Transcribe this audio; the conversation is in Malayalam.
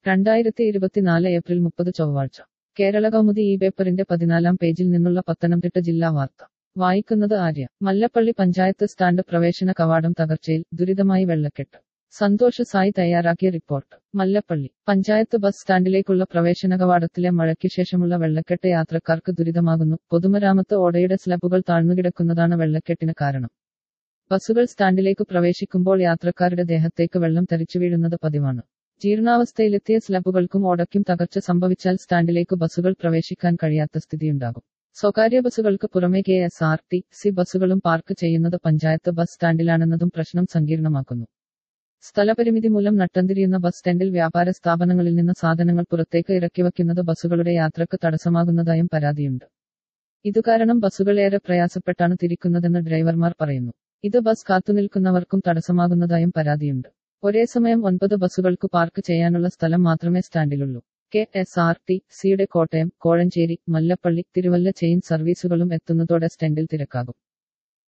രണ്ടായിരത്തി ഇരുപത്തിനാല് ഏപ്രിൽ മുപ്പത് ചൊവ്വാഴ്ച കേരള കൗമുദി ഈ പേപ്പറിന്റെ പതിനാലാം പേജിൽ നിന്നുള്ള പത്തനംതിട്ട ജില്ലാ വാർത്ത വായിക്കുന്നത് ആര്യ മല്ലപ്പള്ളി പഞ്ചായത്ത് സ്റ്റാൻഡ് പ്രവേശന കവാടം തകർച്ചയിൽ ദുരിതമായി വെള്ളക്കെട്ട് സന്തോഷ് സായി തയ്യാറാക്കിയ റിപ്പോർട്ട് മല്ലപ്പള്ളി പഞ്ചായത്ത് ബസ് സ്റ്റാൻഡിലേക്കുള്ള പ്രവേശന കവാടത്തിലെ മഴയ്ക്ക് ശേഷമുള്ള വെള്ളക്കെട്ട് യാത്രക്കാർക്ക് ദുരിതമാകുന്നു പൊതുമരാമത്ത് ഓടയുടെ സ്ലബുകൾ താഴ്ന്നുകിടക്കുന്നതാണ് വെള്ളക്കെട്ടിന് കാരണം ബസ്സുകൾ സ്റ്റാൻഡിലേക്ക് പ്രവേശിക്കുമ്പോൾ യാത്രക്കാരുടെ ദേഹത്തേക്ക് വെള്ളം തെറിച്ചു വീഴുന്നത് പതിവാണ് ജീർണാവസ്ഥയിലെത്തിയ സ്ലബുകൾക്കും ഓടയ്ക്കും തകർച്ച സംഭവിച്ചാൽ സ്റ്റാൻഡിലേക്ക് ബസ്സുകൾ പ്രവേശിക്കാൻ കഴിയാത്ത സ്ഥിതിയുണ്ടാകും സ്വകാര്യ ബസ്സുകൾക്ക് പുറമെ K S R T C ബസ്സുകളും പാർക്ക് ചെയ്യുന്നത് പഞ്ചായത്ത് ബസ് സ്റ്റാൻഡിലാണെന്നതും പ്രശ്നം സങ്കീർണമാക്കുന്നു സ്ഥലപരിമിതി മൂലം നട്ടംതിരിയുന്ന ബസ് സ്റ്റാൻഡിൽ വ്യാപാര സ്ഥാപനങ്ങളിൽ നിന്ന് സാധനങ്ങൾ പുറത്തേക്ക് ഇറക്കിവെക്കുന്നത് ബസ്സുകളുടെ യാത്രക്ക് തടസ്സമാകുന്നതായും പരാതിയുണ്ട് ഇതുകാരണം ബസ്സുകൾ ഏറെ പ്രയാസപ്പെട്ടാണ് തിരിക്കുന്നതെന്ന് ഡ്രൈവർമാർ പറയുന്നു ഇത് ബസ് കാത്തുനിൽക്കുന്നവർക്കും തടസ്സമാകുന്നതായും പരാതിയുണ്ട് ഒരേ സമയം ഒൻപത് ബസ്സുകൾക്ക് പാർക്ക് ചെയ്യാനുള്ള സ്ഥലം മാത്രമേ സ്റ്റാൻഡിലുള്ളൂ കെ എസ് ആർ ടി സിയുടെ കോട്ടയം കോഴഞ്ചേരി മല്ലപ്പള്ളി തിരുവല്ല ചെയിൻ സർവീസുകളും എത്തുന്നതോടെ സ്റ്റാൻഡിൽ തിരക്കാകും